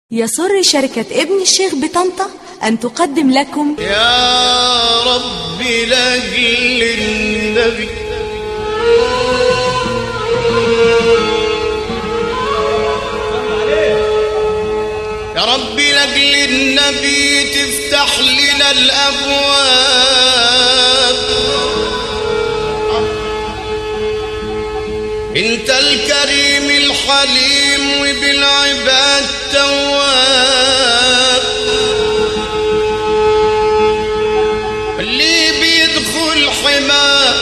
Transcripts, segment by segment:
يسر شركة ابن الشيخ بطنطا أن تقدم لكم يا رب لأجل النبي يا رب لأجل النبي تفتح لنا الأبواب انت الكريم الحليم وبالعباد تواب اللي بيدخل حماه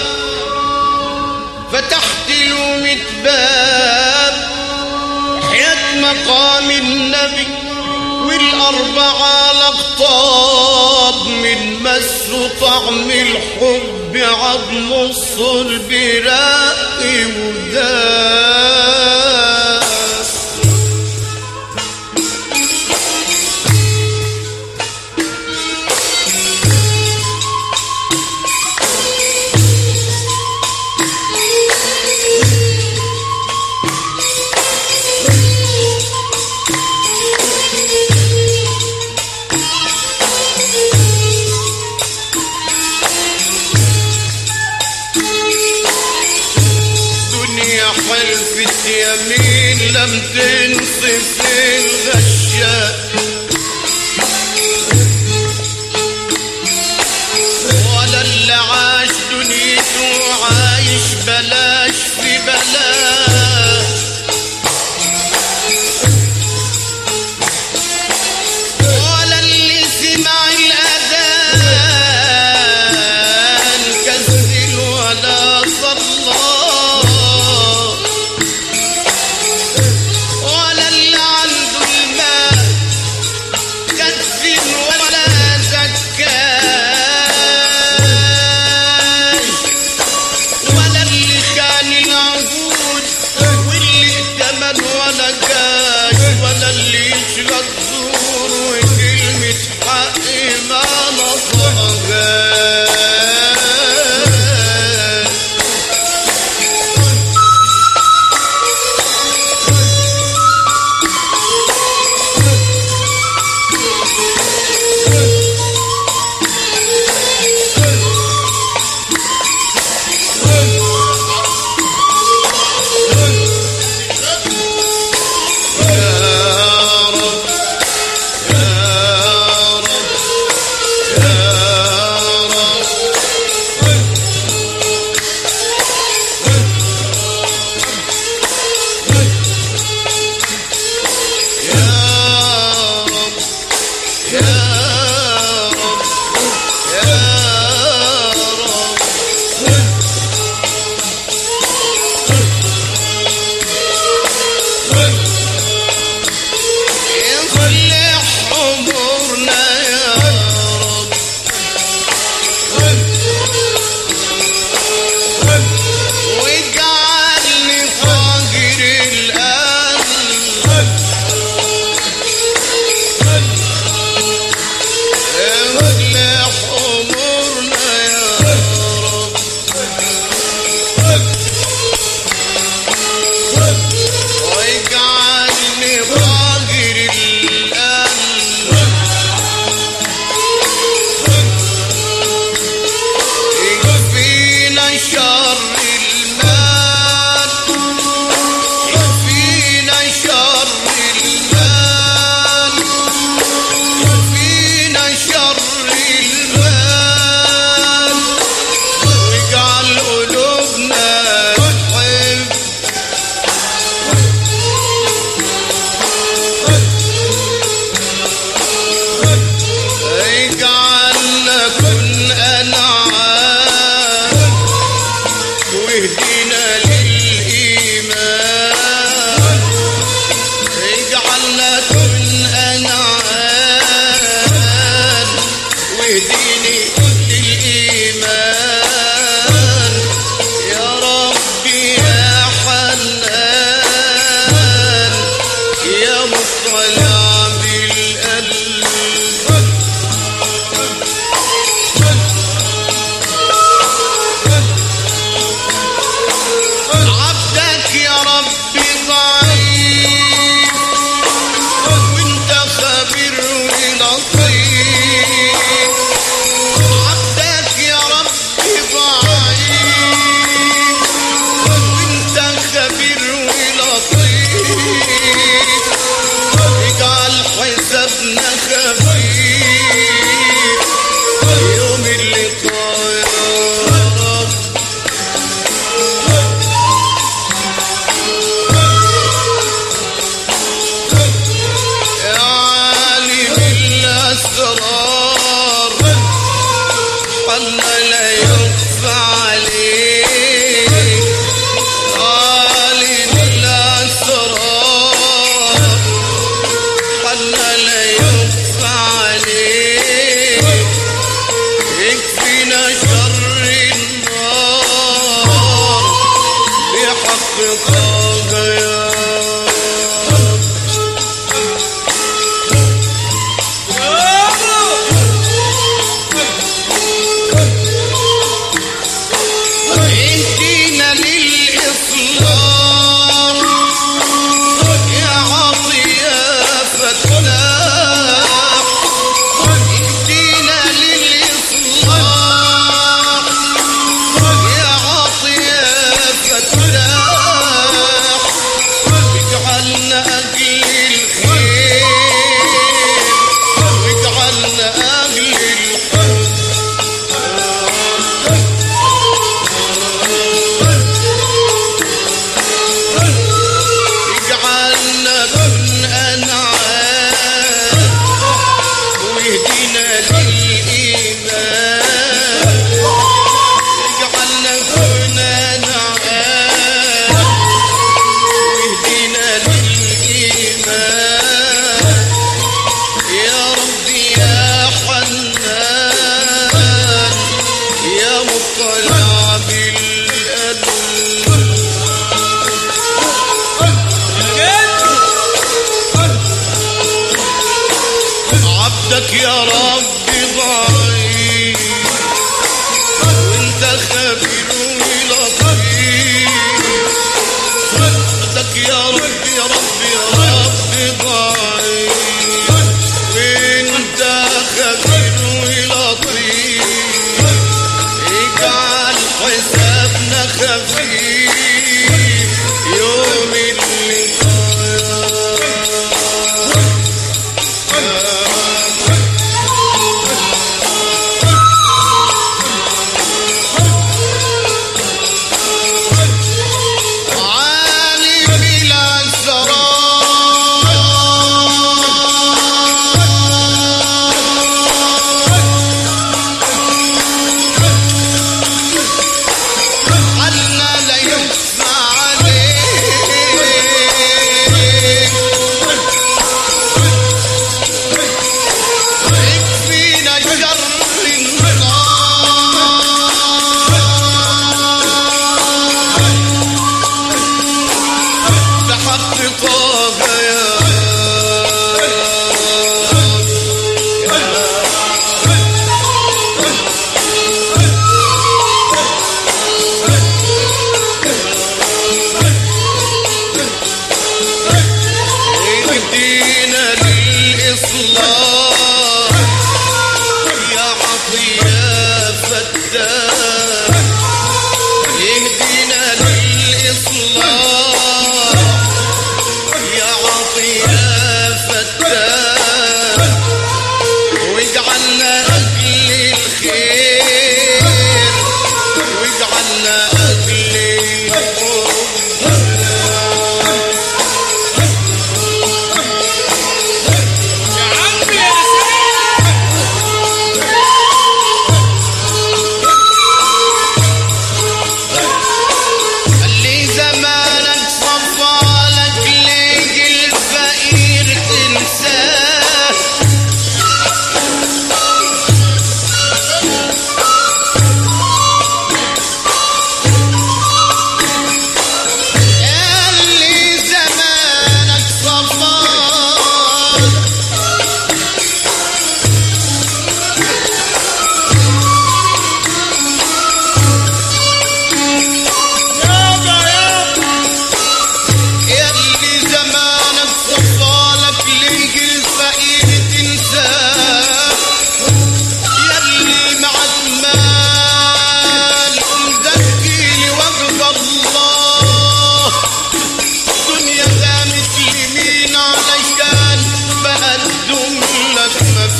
فتحت له ميت باب حياة مقام النبي والأربعة الأقطاب من مس طعم الحب عظم الصلب راقي وداب دنيا حلفت يمين لم تنصف الغشاء ولا اللي عاش دنيته عايش بلاش في بلاش ولا اللي سمع الأذان كسل ولا صلى ولا اللي عنده الماء كسل ولا زكاش ولا اللي كان العهود واللي ائتمن ولا كاش ولا اللي يشرى الزور وكلمة حق ما نصرهاش يا رب حسابنا خفيف يوم اللقاء يا رب يا عالم الأسرار الله لا يخفى عليك عالم الأسرار الله لا يخفى عليك يكفينا شر النار بحق طه يا رب اهدينا للإصلاح يا عطية فتاح اهدينا للإصلاح يا عطية فتاح اجعلنا أهل الخير واجعلنا أهل الحب اجعلنا من أنعام واهدنا للإيمان اجعلنا من أنعام واهدنا للإيمان يا ربي يا حنان يا مطلع بالقلب عبدك يا رب ضعيف وانت خبير ولطيف عبدك يا رب يا رب يا رب ضعيف وانت خبير ولطيف اجعل حسابنا خفيف يوم اللقاء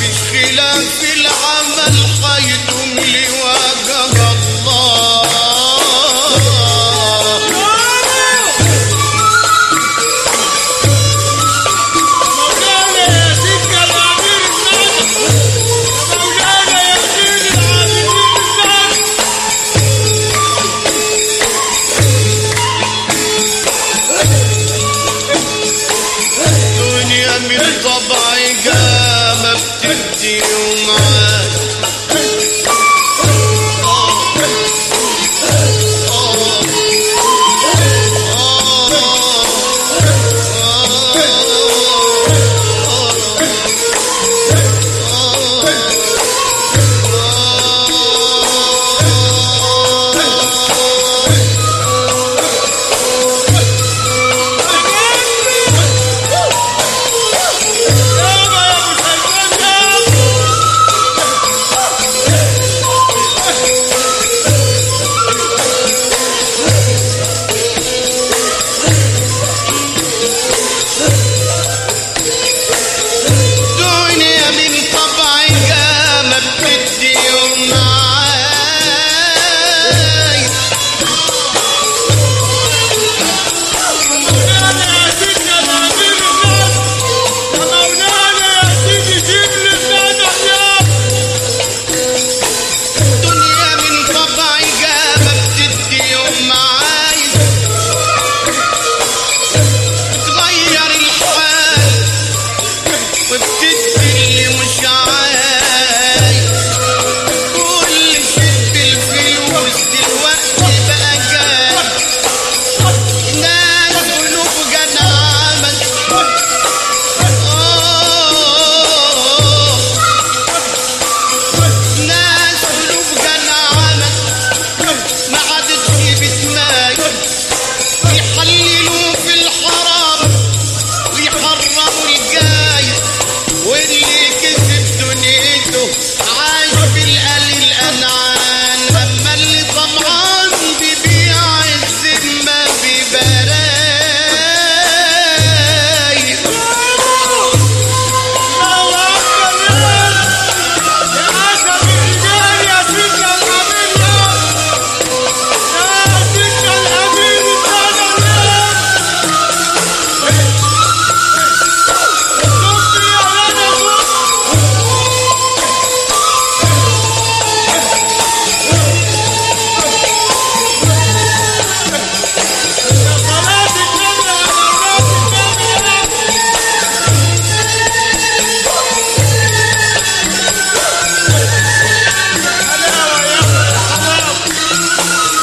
مفيش خلاف في العمل حيدوم لوجه الله مولانا يا سيدنا الامير الناجح مولانا يا سيدي العابدين الناجح الدنيا من طبعي قامة بتدي ومعاك يابا يا ابو سلمان يابا الدنيا من طبعي قامة بتدي ومعاي مولانا يا سيدنا الامير الناجح يا مولانا يا سيدي جبل الناجح يابا الدنيا من طبعي قامة بتدي ومعاي تغير الحال وبتدي اللي مش عايز كل شيء بالفلوس دلوقتي بقى جاي ناس قلوب جنعمت ناس قلوب جنعمت ما عادتش بتمايل يحللوا في الحرام ويحرموا الجاي واللي كسب دنيته عاش بالقليل انعام اما اللي طمعان بيبيع الذمه ببرايق الله اكبر يا يا عسل الرجال يا سيدنا الامير يابا يا سيدنا الامير الناجح يابا صبري يا ولد صبري يا صلاة النبي يا صلاة النبي يا حلاوة يا حلاوة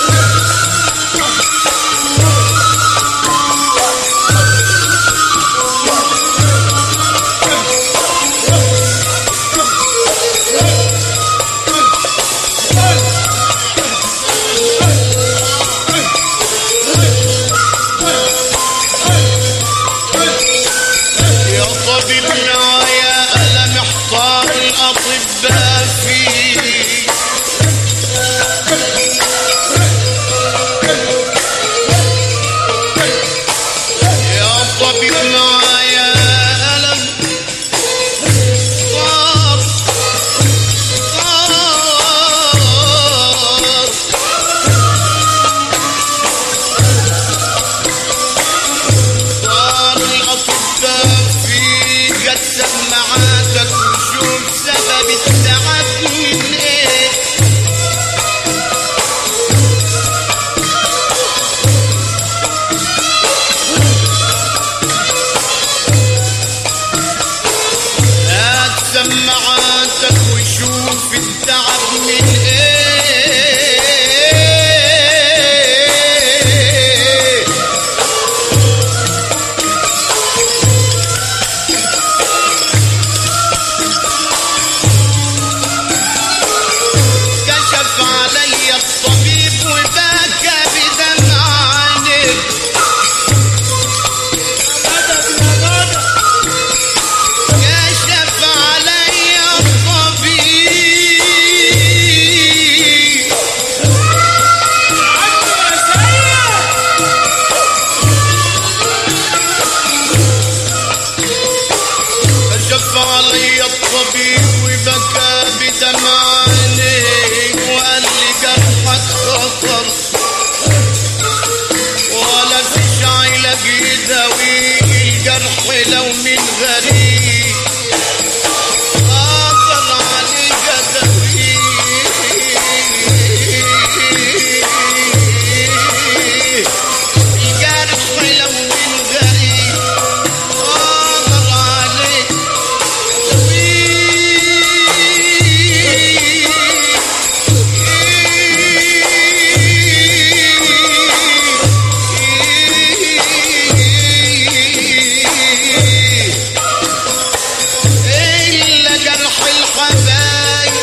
يا طبيب معايا أنا محتار الأطباء فيه يا طبيب معايا ألم صار صار صار الأطباء في قد سمعاتك وشوف سبب التعب من إيه هات سماعاتك وشوف التعب من ايه كشف علي الطبيب وبكى بدمع عينيه مدد يا مدد كشف علي الطبيب عدوا يا سيد كشف علي الطبيب وبكى بدمع عينيه وقال لي جرحك خطر ولا فيش علاج يداوي الجرح لو من غريب قدر عليك اداويه الجرح لو من غريب قدر عليك إلا جرح الحبايب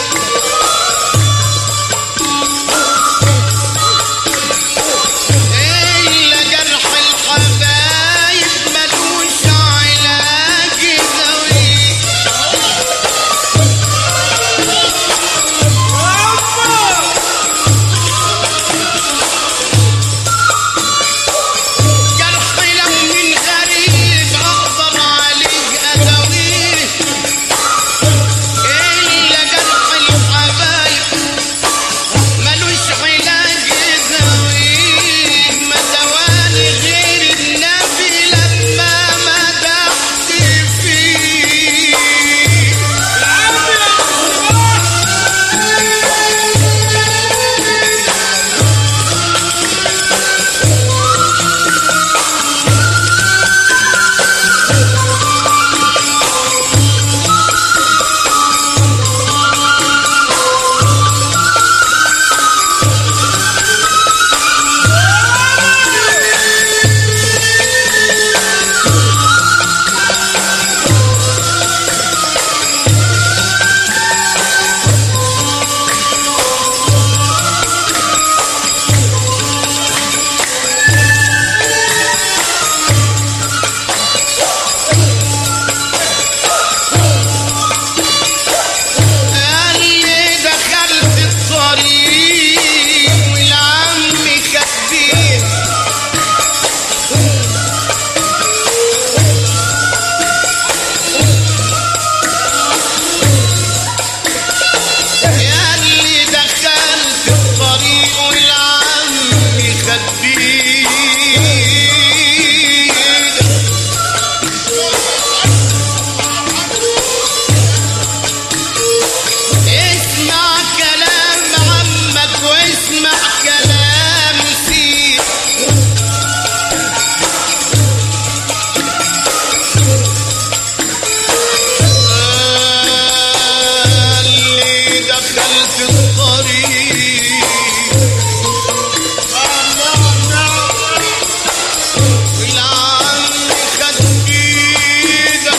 إلا جرح الحبايب ملوش علاج ذوي جرح لو من غريب أقدر عليك أداويه إلا جرح الحبايب ملوش علاج يداويه ما دواني غير النبي لما مدحت فيه أني دخلت الطريق والعم كبير أني دخلت الطريق والعم كبير اسمع كلام عمك واسمع كلام سيد اللي دخلت الطريق والعم خد ايدك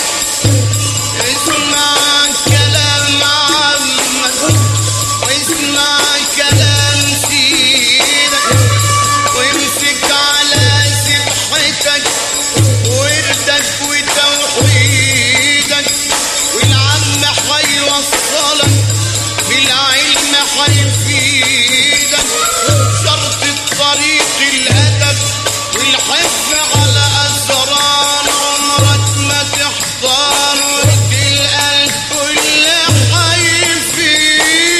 اسمع كلام عمك واسمع كلام سيدك وامسك على سبحتك وردك وتوحيدك والعم حيوصلك بالعلم حيفيدك شرط الطريق الهدف والحفظ على أسرار عمرك ما تحضر وتلقى الكل حيفيدك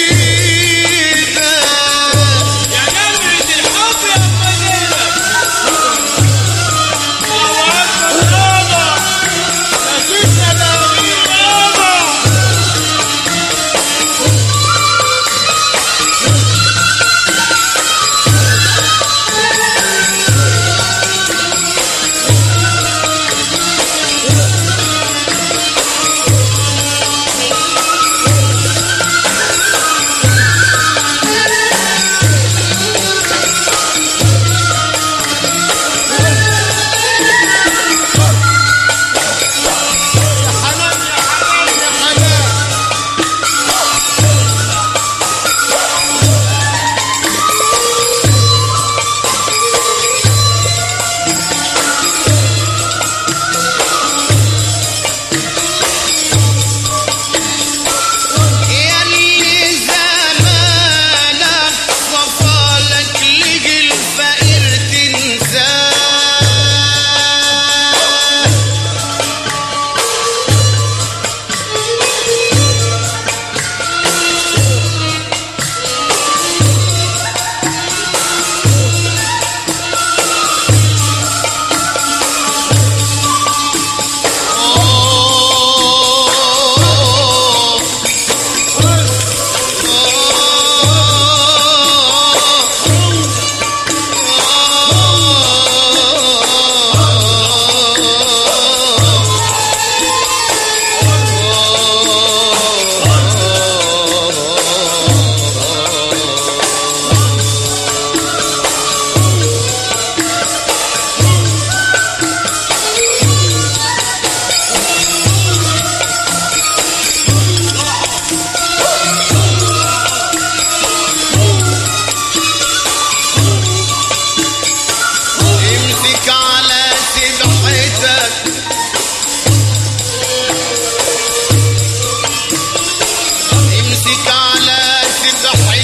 يا نمرة الحب يا فنانة الله أكبر يابا نسيتنا تغيير يابا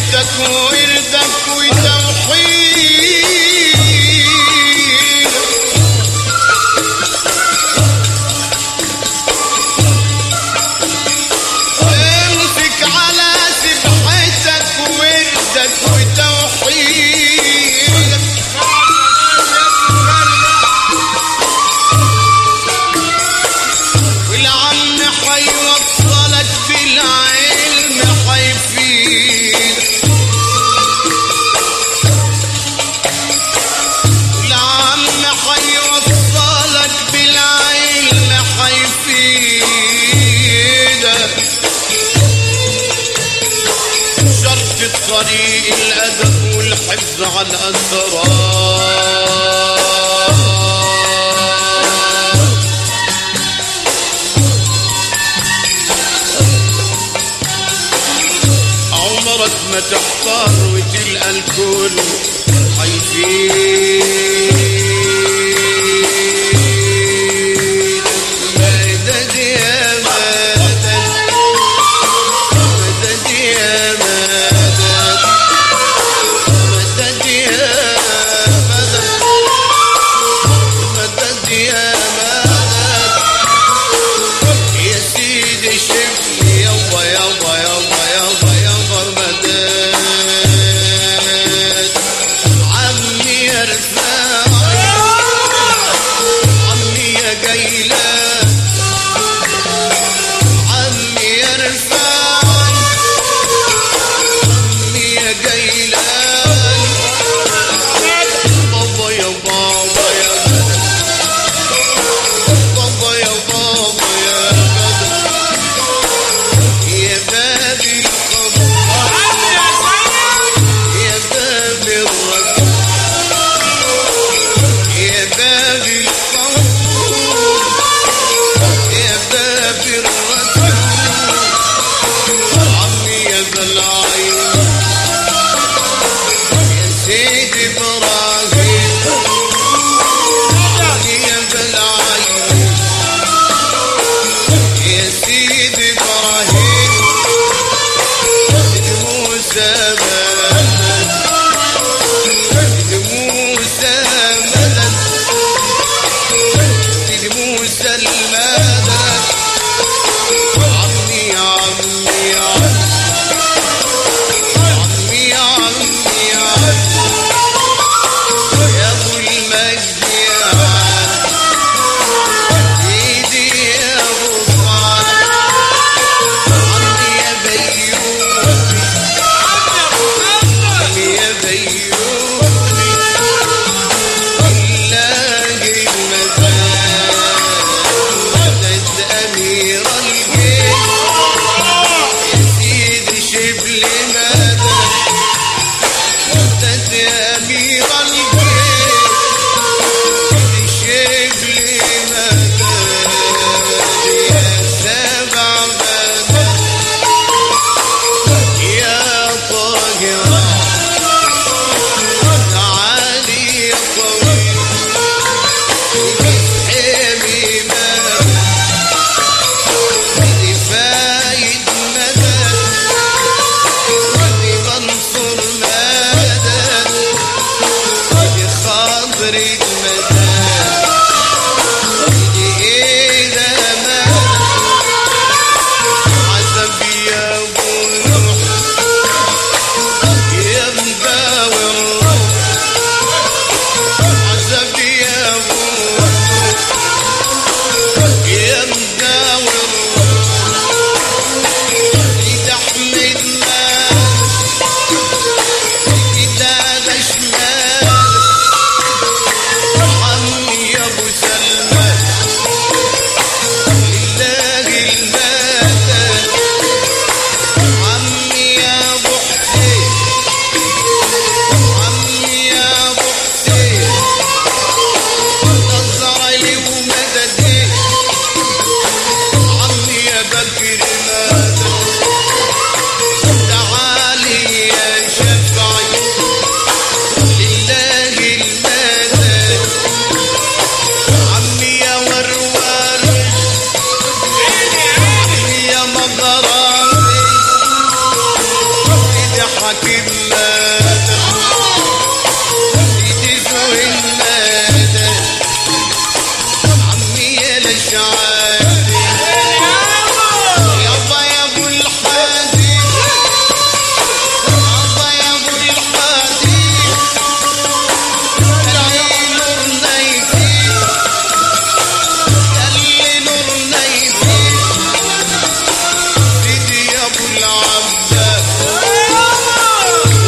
وردك وردك وتوحيد امسك على سبحتك وردك وتوحيدك والعم حيوصلك بالعلم حيفيدك والعم حيوصلك بالعلم حيفيدك شرط الطريق الأدب والحفظ على الأسرار عمرك ما تحتار وتلقى الكل حيفيد مدد يا مدد مدد يا مدد مدد يا مدد مدد يا مدد يا سيدي شفني يابا يابا يابا يابا يابا مدد عمي يا رفاعي عمي يا جيلان عمي يا رفاعي عمي يا جيلان بابا يا بابا يا مدد بابا يا بابا يا مدد يا باب القبر يا باب الركب يا باب القبر يا باب الركب عمي يا ذا العين يا سيد ابراهيم عمي يا ذا العين يا سيد ابراهيم سيد موسى مدد سيد موسى مدد سيد موسى المدد عمي عمي عمي عمي عمي يا ابو المجد يا عم ايدي يا ابو صالح النادى سيدي زوي النادى عمي يا الاشعاري يابا يا ابو الحادي يابا يا ابو الحادي خلي نورنا يزيد خلي نورنا يزيد سيدي يا ابو العباس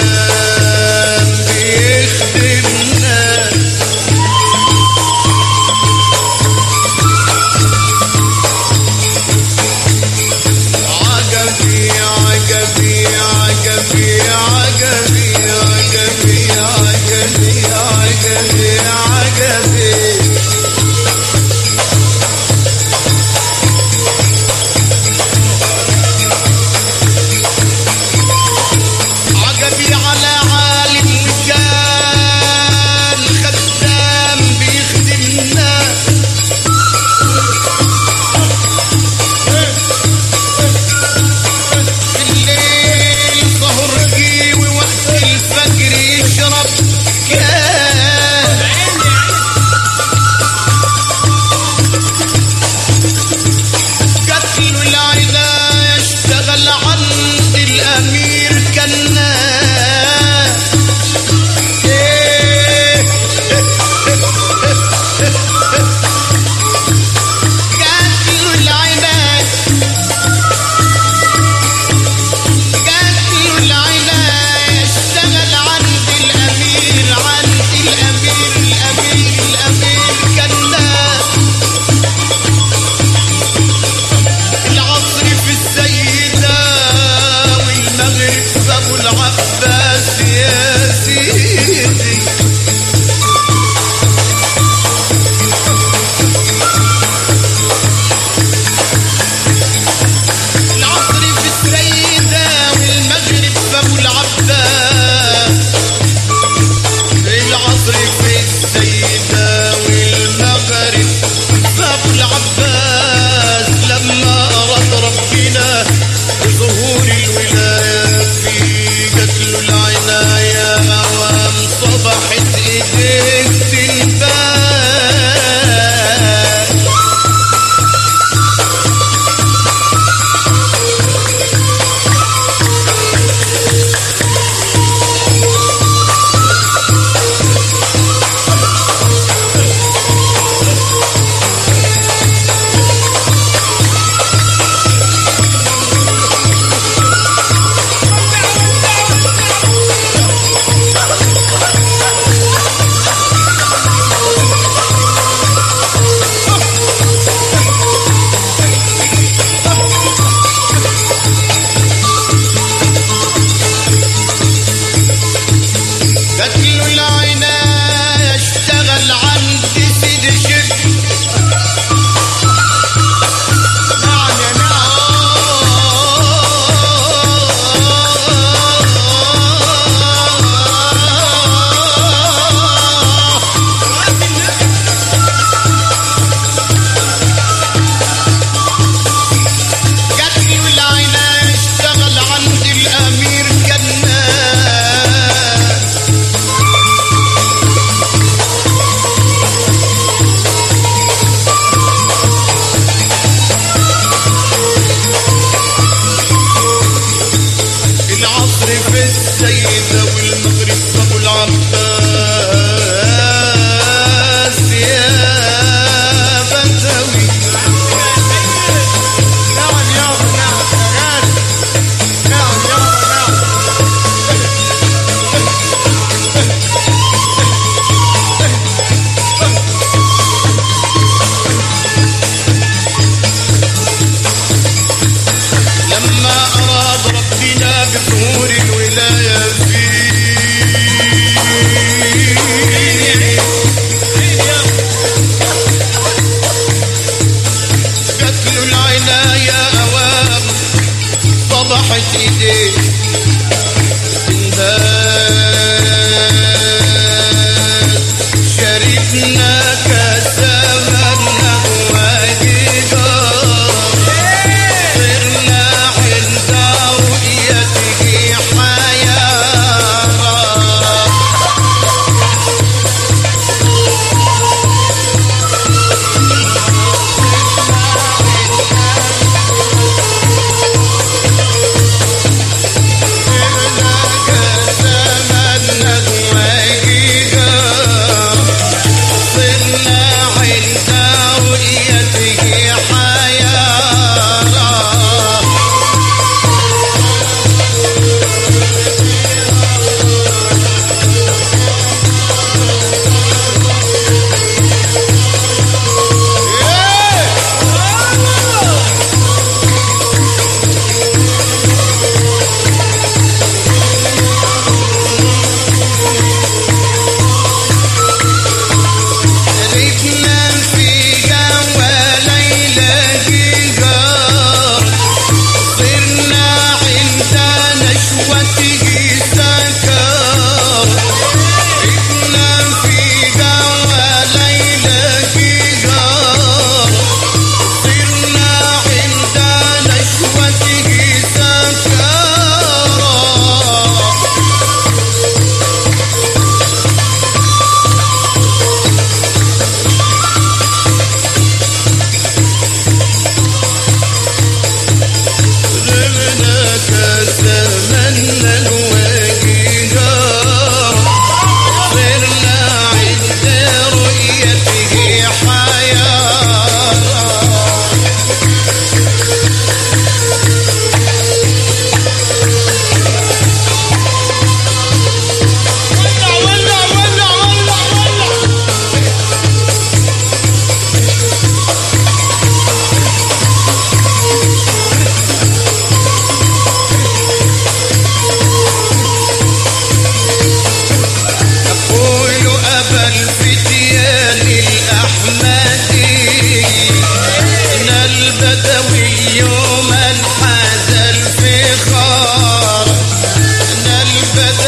بيخدمنا عجبي عجبي عجبي عجبي عجبي عجبي عجبي عجبي عجبي على عالم كان خدام بيخدمنا الليل سهر جي ووقت الفجر يشرب كان قتل العناية اشتغل عند الأمير كنا إيه قتل العناية قتل العناية اشتغل عند الأمير عند الأمير الأمير الأمير كنا العصر في السيدة والمغرب في أبو العباس يا سيدي العصر في السيدة والمغرب في أبو العباس العصر في السيدة والمغرب في أبو العباس لما أراد ربنا ظهور الولاية في قتل العناية أوام صبحت إيديك تنبان قتل العناية اشتغل عند سيد الشرك نعم يا نعم قتل العناية اشتغل عند الأمير كنا العصر في السيدة والمغرب في أبو العباس يا بدوي نعم يابا نعم نعم نعم يابا نعم لما أراد ربنا بظهور الولاية فيه قتل العناية أوام صبحت إيديه الناس شربنا كسبنا واجدا صرنا عند رؤيته حياة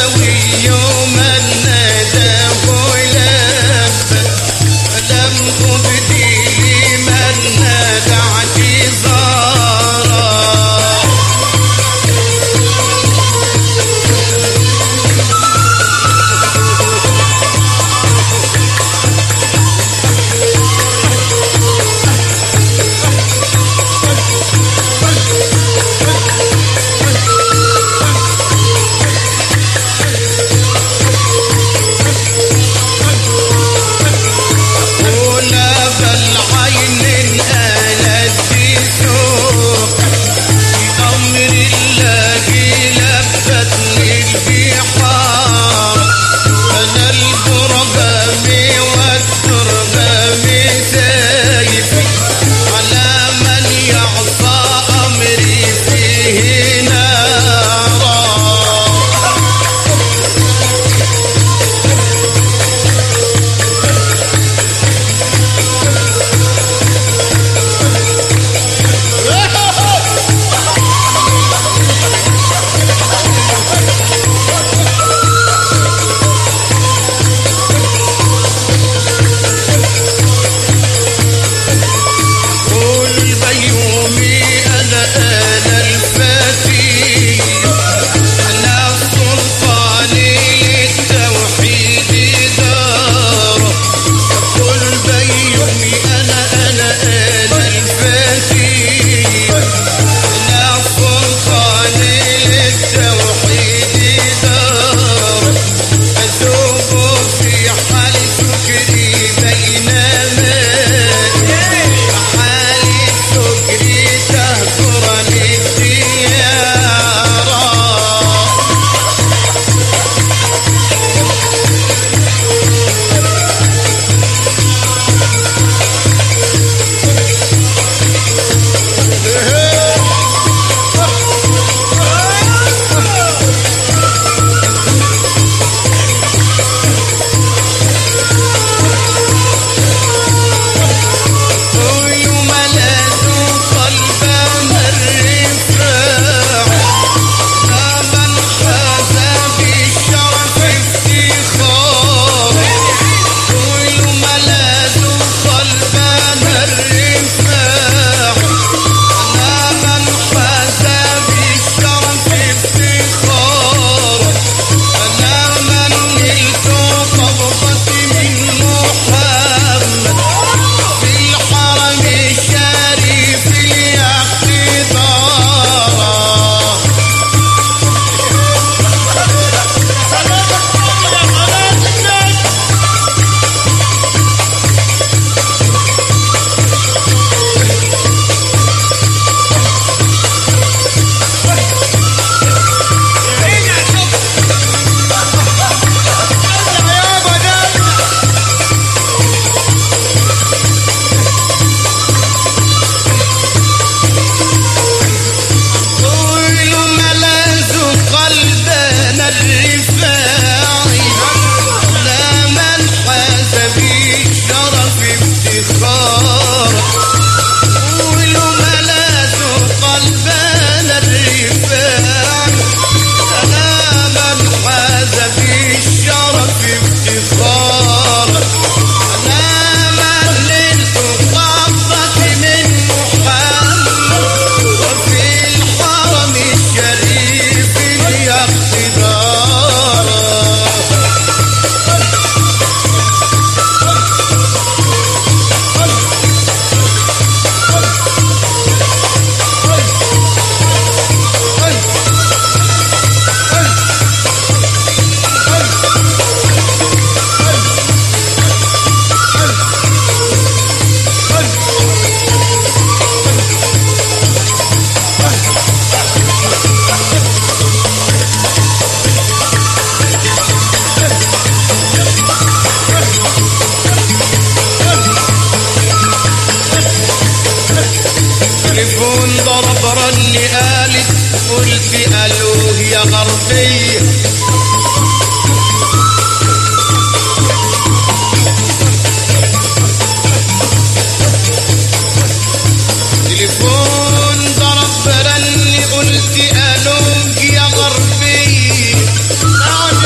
نعم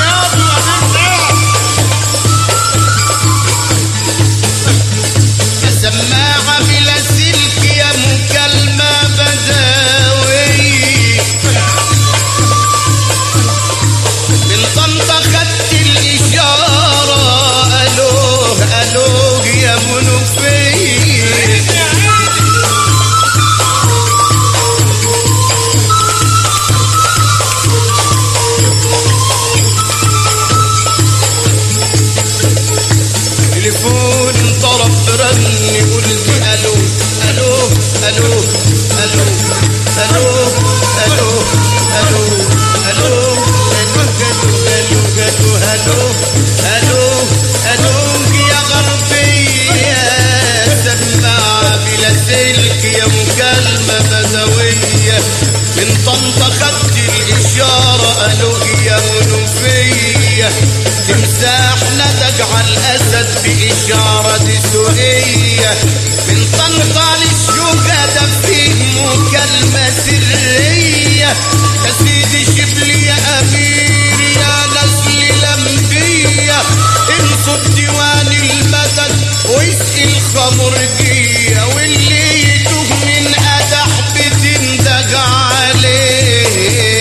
خدت الإشارة ألوه ألوه يا منوفية تليفون ضرب رن قلت الو الو الو الو الو الو الو الو الو الو الو الو يا غربية سماعة بلا سلك يا مكالمة بدوية من طنطا خدت الإشارة ألو يا منوفية تمساح ندق على الأسد بإشارة سورية من طنطا للشوكة ده فيه مكالمة سرية يا سيدي شبلي يا أمير يا نسل الأنبياء انصب ديوان المدد واسقي الخمرجية واللي يتوه من أدح بتندق عليه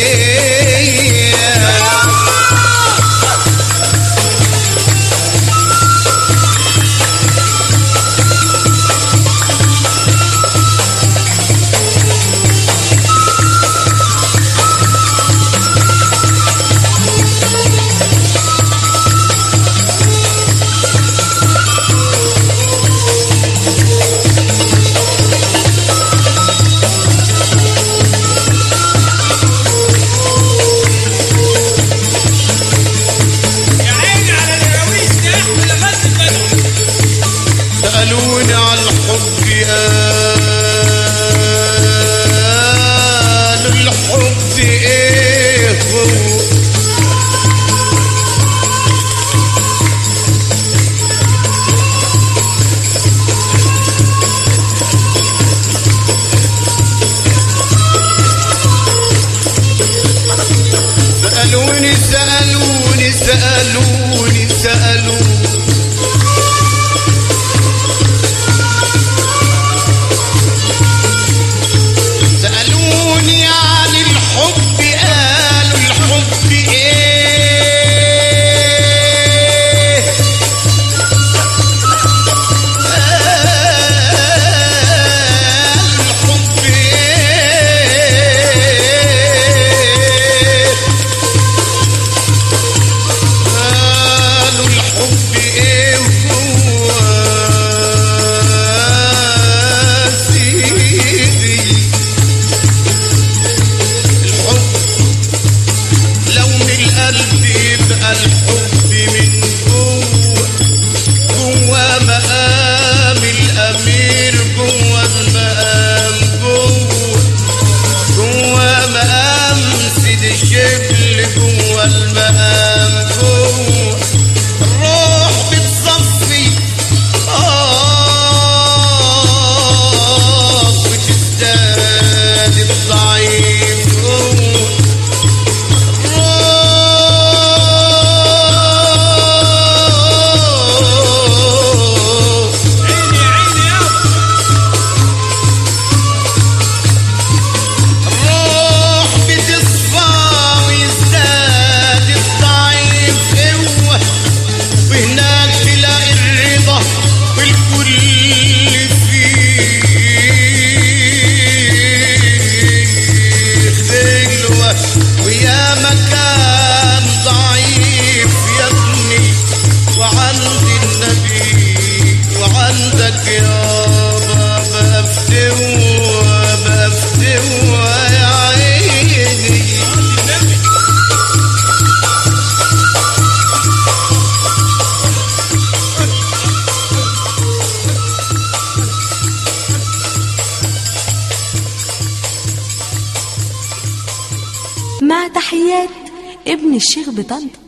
يا عيني على العويس ده احنا لمست البدو سألوني عن حبي قالوا الحب ايه هو سألوني سألوني سألوني سألوني سألوني عن الحب قالوا الحب ايه الحب ايه قالوا الحب ايه هو سيدي الحب لو من القلب يبقى الحب من جوه جوه مقام الامير جوه المقام جوه جوه مقام سيد الشبل جوه المقام جوه الروح بتصفي آه وتزداد الضعيف جوه الروح عيني عيني يابا الروح بتصفى ويزداد الضعيف قوة وهناك تلاقي الرضا والكل فيه خلوة ويا مكان ضعيف يا ابني وعند النبي وعندك يابا بفتوى بفتوى يا عيني مع تحيات ابن الشيخ بطنطا